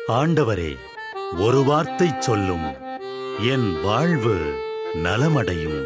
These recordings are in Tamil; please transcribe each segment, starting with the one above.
ஆண்டவரே ஒரு வார்த்தை சொல்லும் என் வாழ்வு நலமடையும்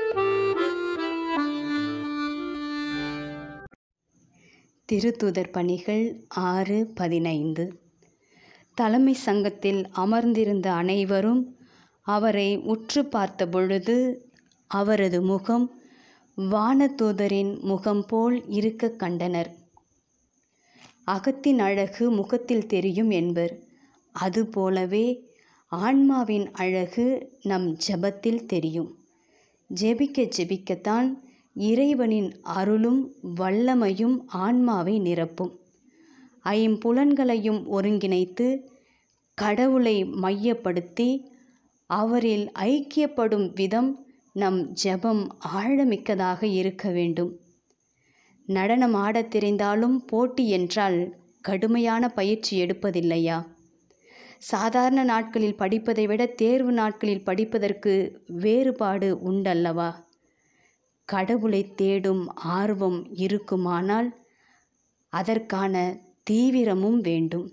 திருத்துதர் பணிகள் ஆறு பதினைந்து தலைமை சங்கத்தில் அமர்ந்திருந்த அனைவரும் அவரை உற்று பார்த்த பொழுது அவரது முகம் வானதூதரின் முகம் போல் இருக்க கண்டனர் அகத்தின் அழகு முகத்தில் தெரியும் என்பர் அதுபோலவே ஆன்மாவின் அழகு நம் ஜெபத்தில் தெரியும் ஜெபிக்க ஜெபிக்கத்தான் இறைவனின் அருளும் வல்லமையும் ஆன்மாவை நிரப்பும் ஐம்புலன்களையும் ஒருங்கிணைத்து கடவுளை மையப்படுத்தி அவரில் ஐக்கியப்படும் விதம் நம் ஜெபம் ஆழமிக்கதாக இருக்க வேண்டும் நடனம் ஆடத் தெரிந்தாலும் போட்டி என்றால் கடுமையான பயிற்சி எடுப்பதில்லையா சாதாரண நாட்களில் படிப்பதை விட தேர்வு நாட்களில் படிப்பதற்கு வேறுபாடு உண்டல்லவா கடவுளை தேடும் ஆர்வம் இருக்குமானால் அதற்கான தீவிரமும் வேண்டும்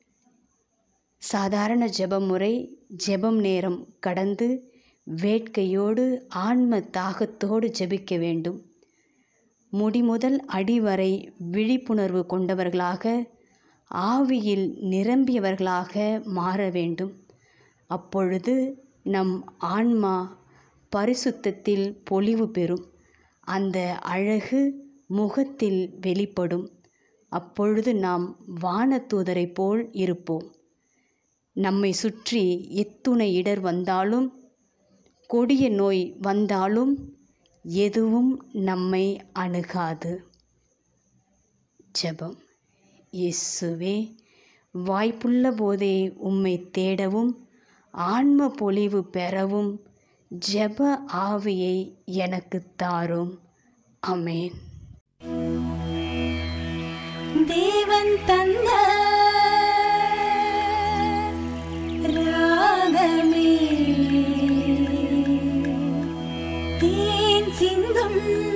சாதாரண ஜெபம் முறை ஜெபம் நேரம் கடந்து வேட்கையோடு ஆன்ம தாகத்தோடு ஜெபிக்க வேண்டும் முடிமுதல் அடிவரை விழிப்புணர்வு கொண்டவர்களாக ஆவியில் நிரம்பியவர்களாக மாற வேண்டும் அப்பொழுது நம் ஆன்மா பரிசுத்தத்தில் பொலிவு பெறும் அந்த அழகு முகத்தில் வெளிப்படும் அப்பொழுது நாம் வானதூதரை போல் இருப்போம் நம்மை சுற்றி எத்துணை இடர் வந்தாலும் கொடிய நோய் வந்தாலும் எதுவும் நம்மை அணுகாது ஜெபம் இயேசுவே வாய்ப்புள்ள போதே உம்மை தேடவும் ஆன்ம பொலிவு பெறவும் ஜெப ஆவியை எனக்கு தாரும் அமேன் தேவன் தந்த ராகமே தேன் சிந்தும்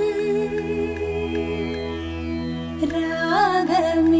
ராகமே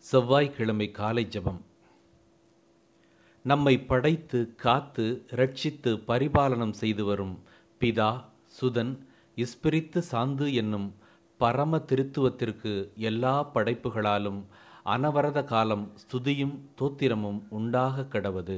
செவ்வாய்க்கிழமை காலை ஜெபம் நம்மை படைத்து காத்து ரட்சித்து பரிபாலனம் செய்து வரும் பிதா சுதன் இஸ்பிரித்து சாந்து என்னும் பரம திருத்துவத்திற்கு எல்லா படைப்புகளாலும் அனவரத காலம் ஸ்துதியும் தோத்திரமும் உண்டாக கடவது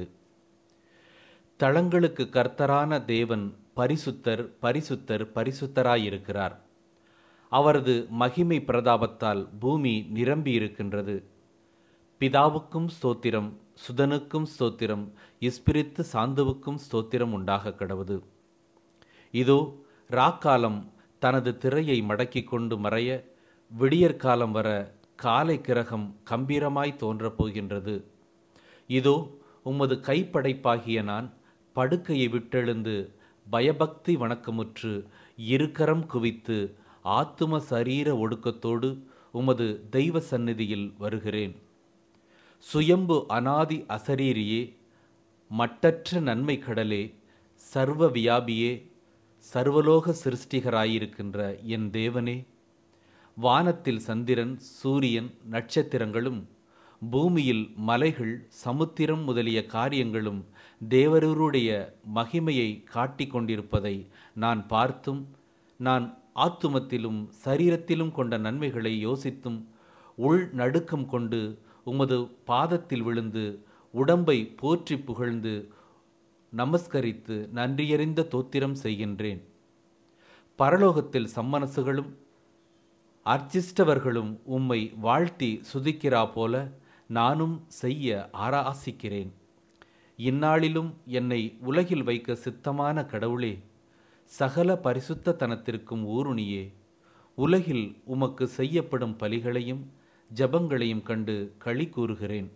தளங்களுக்கு கர்த்தரான தேவன் பரிசுத்தர் பரிசுத்தர் பரிசுத்தராயிருக்கிறார் அவரது மகிமை பிரதாபத்தால் பூமி நிரம்பியிருக்கின்றது பிதாவுக்கும் ஸ்தோத்திரம் சுதனுக்கும் ஸ்தோத்திரம் இஸ்பிரித்து சாந்துவுக்கும் ஸ்தோத்திரம் உண்டாக கடவுது இதோ ராக்காலம் தனது திரையை மடக்கிக் கொண்டு மறைய விடியற்காலம் வர காலை கிரகம் கம்பீரமாய் தோன்றப் போகின்றது இதோ உமது கைப்படைப்பாகிய நான் படுக்கையை விட்டெழுந்து பயபக்தி வணக்கமுற்று இருக்கரம் குவித்து ஆத்தும சரீர ஒடுக்கத்தோடு உமது தெய்வ சந்நிதியில் வருகிறேன் சுயம்பு அனாதி அசரீரியே மட்டற்ற நன்மை கடலே சர்வ வியாபியே சர்வலோக சிருஷ்டிகராயிருக்கின்ற என் தேவனே வானத்தில் சந்திரன் சூரியன் நட்சத்திரங்களும் பூமியில் மலைகள் சமுத்திரம் முதலிய காரியங்களும் தேவரூருடைய மகிமையை காட்டிக் கொண்டிருப்பதை நான் பார்த்தும் நான் ஆத்துமத்திலும் சரீரத்திலும் கொண்ட நன்மைகளை யோசித்தும் உள் நடுக்கம் கொண்டு உமது பாதத்தில் விழுந்து உடம்பை போற்றி புகழ்ந்து நமஸ்கரித்து நன்றியறிந்த தோத்திரம் செய்கின்றேன் பரலோகத்தில் சம்மனசுகளும் அர்ச்சிஷ்டவர்களும் உம்மை வாழ்த்தி சுதிக்கிறா போல நானும் செய்ய ஆராசிக்கிறேன் இந்நாளிலும் என்னை உலகில் வைக்க சித்தமான கடவுளே சகல பரிசுத்தத்தனத்திற்கும் ஊருணியே உலகில் உமக்கு செய்யப்படும் பலிகளையும் ஜபங்களையும் கண்டு களி கூறுகிறேன்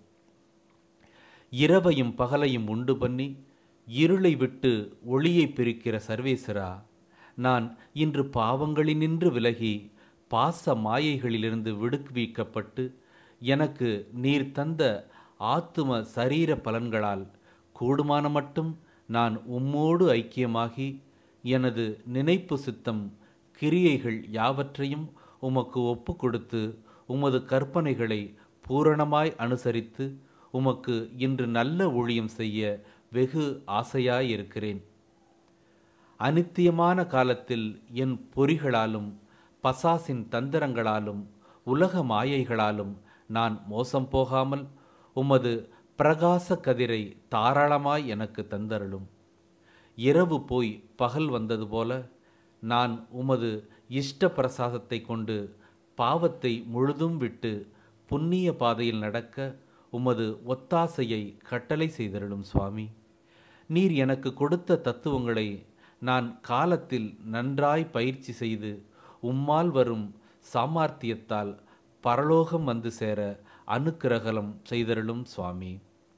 இரவையும் பகலையும் உண்டு பண்ணி இருளை விட்டு ஒளியை பிரிக்கிற சர்வேசரா நான் இன்று பாவங்களினின்று விலகி பாச மாயைகளிலிருந்து விடுவிக்கப்பட்டு எனக்கு நீர் தந்த ஆத்தும சரீர பலன்களால் கூடுமான மட்டும் நான் உம்மோடு ஐக்கியமாகி எனது நினைப்பு சித்தம் கிரியைகள் யாவற்றையும் உமக்கு ஒப்பு கொடுத்து உமது கற்பனைகளை பூரணமாய் அனுசரித்து உமக்கு இன்று நல்ல ஊழியம் செய்ய வெகு ஆசையாயிருக்கிறேன் அனித்தியமான காலத்தில் என் பொறிகளாலும் பசாசின் தந்திரங்களாலும் உலக மாயைகளாலும் நான் மோசம் போகாமல் உமது பிரகாச கதிரை தாராளமாய் எனக்கு தந்தருளும் இரவு போய் பகல் வந்தது போல நான் உமது இஷ்ட பிரசாதத்தை கொண்டு பாவத்தை முழுதும் விட்டு புண்ணிய பாதையில் நடக்க உமது ஒத்தாசையை கட்டளை செய்தருளும் சுவாமி நீர் எனக்கு கொடுத்த தத்துவங்களை நான் காலத்தில் நன்றாய் பயிற்சி செய்து உம்மால் வரும் சாமர்த்தியத்தால் பரலோகம் வந்து சேர அனுக்கிரகலம் செய்தருளும் சுவாமி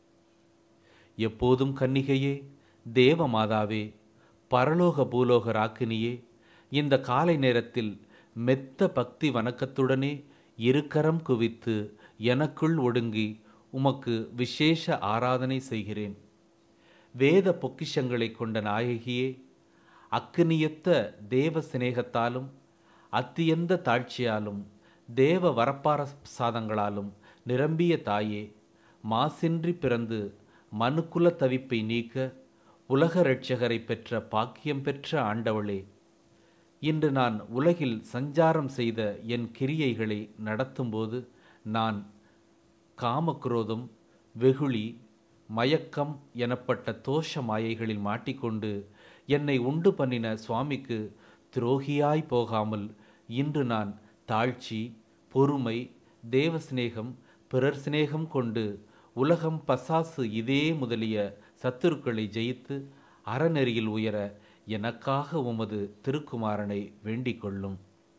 எப்போதும் கன்னிகையே தேவ மாதாவே பரலோக பூலோக ராக்கினியே இந்த காலை நேரத்தில் மெத்த பக்தி வணக்கத்துடனே இருக்கரம் குவித்து எனக்குள் ஒடுங்கி உமக்கு விசேஷ ஆராதனை செய்கிறேன் வேத பொக்கிஷங்களை கொண்ட நாயகியே அக்கினியத்த தேவ சிநேகத்தாலும் அத்தியந்த தாழ்ச்சியாலும் தேவ வரப்பார சாதங்களாலும் நிரம்பிய தாயே மாசின்றி பிறந்து மனுக்குல தவிப்பை நீக்க உலக இரட்சகரை பெற்ற பாக்கியம் பெற்ற ஆண்டவளே இன்று நான் உலகில் சஞ்சாரம் செய்த என் கிரியைகளை நடத்தும்போது நான் காமக்ரோதம் வெகுளி மயக்கம் எனப்பட்ட தோஷ மாயைகளில் மாட்டிக்கொண்டு என்னை உண்டு பண்ணின சுவாமிக்கு துரோகியாய் போகாமல் இன்று நான் தாழ்ச்சி பொறுமை தேவ சிநேகம் பிறர் சிநேகம் கொண்டு உலகம் பசாசு இதே முதலிய சத்துருக்களை ஜெயித்து அறநெறியில் உயர எனக்காக உமது திருக்குமாரனை வேண்டிக் கொள்ளும்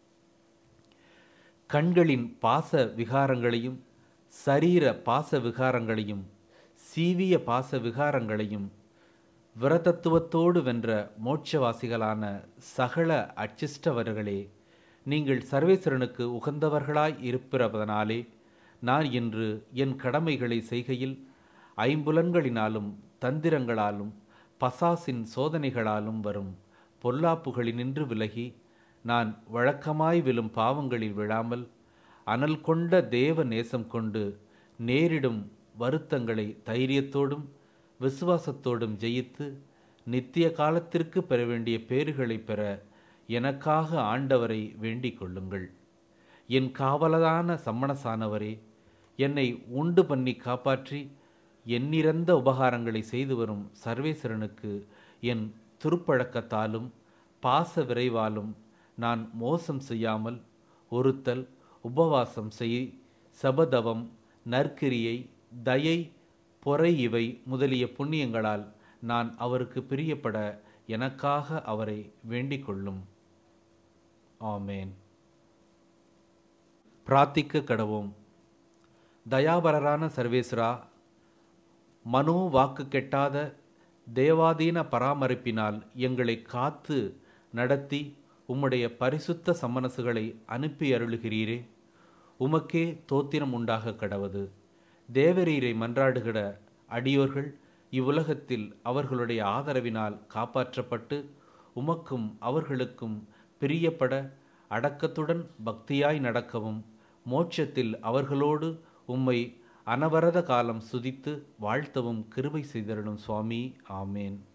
கண்களின் பாச விகாரங்களையும் சரீர பாச விகாரங்களையும் சீவிய பாச விகாரங்களையும் விரதத்துவத்தோடு வென்ற மோட்சவாசிகளான சகல அச்சிஷ்டவர்களே நீங்கள் சர்வேஸ்வரனுக்கு உகந்தவர்களாய் இருப்பிறதனாலே நான் இன்று என் கடமைகளை செய்கையில் ஐம்புலன்களினாலும் தந்திரங்களாலும் பசாசின் சோதனைகளாலும் வரும் பொல்லாப்புகளினின்று விலகி நான் வழக்கமாய் விழும் பாவங்களில் விழாமல் அனல் கொண்ட தேவ நேசம் கொண்டு நேரிடும் வருத்தங்களை தைரியத்தோடும் விசுவாசத்தோடும் ஜெயித்து நித்திய காலத்திற்கு பெற வேண்டிய பேறுகளை பெற எனக்காக ஆண்டவரை வேண்டிக் கொள்ளுங்கள் என் காவலதான சம்மணசானவரே என்னை உண்டு பண்ணி காப்பாற்றி எண்ணிறந்த உபகாரங்களை செய்து வரும் சர்வேஸ்வரனுக்கு என் துருப்பழக்கத்தாலும் பாச விரைவாலும் நான் மோசம் செய்யாமல் ஒருத்தல் உபவாசம் செய் சபதவம் நற்கிரியை தயை பொறை இவை முதலிய புண்ணியங்களால் நான் அவருக்கு பிரியப்பட எனக்காக அவரை வேண்டிக் கொள்ளும் ஆமேன் பிரார்த்திக்க கடவோம் தயாபரரான சர்வேஸ்வரா மனோ வாக்கு கெட்டாத தேவாதீன பராமரிப்பினால் எங்களை காத்து நடத்தி உம்முடைய பரிசுத்த சம்மனசுகளை அனுப்பி அருளுகிறீரே உமக்கே தோத்திரம் உண்டாக கடவது தேவரீரை மன்றாடுகிற அடியோர்கள் இவ்வுலகத்தில் அவர்களுடைய ஆதரவினால் காப்பாற்றப்பட்டு உமக்கும் அவர்களுக்கும் பிரியப்பட அடக்கத்துடன் பக்தியாய் நடக்கவும் மோட்சத்தில் அவர்களோடு உம்மை அனவரத காலம் சுதித்து வாழ்த்தவும் கிருபை செய்தருளும் சுவாமி ஆமேன்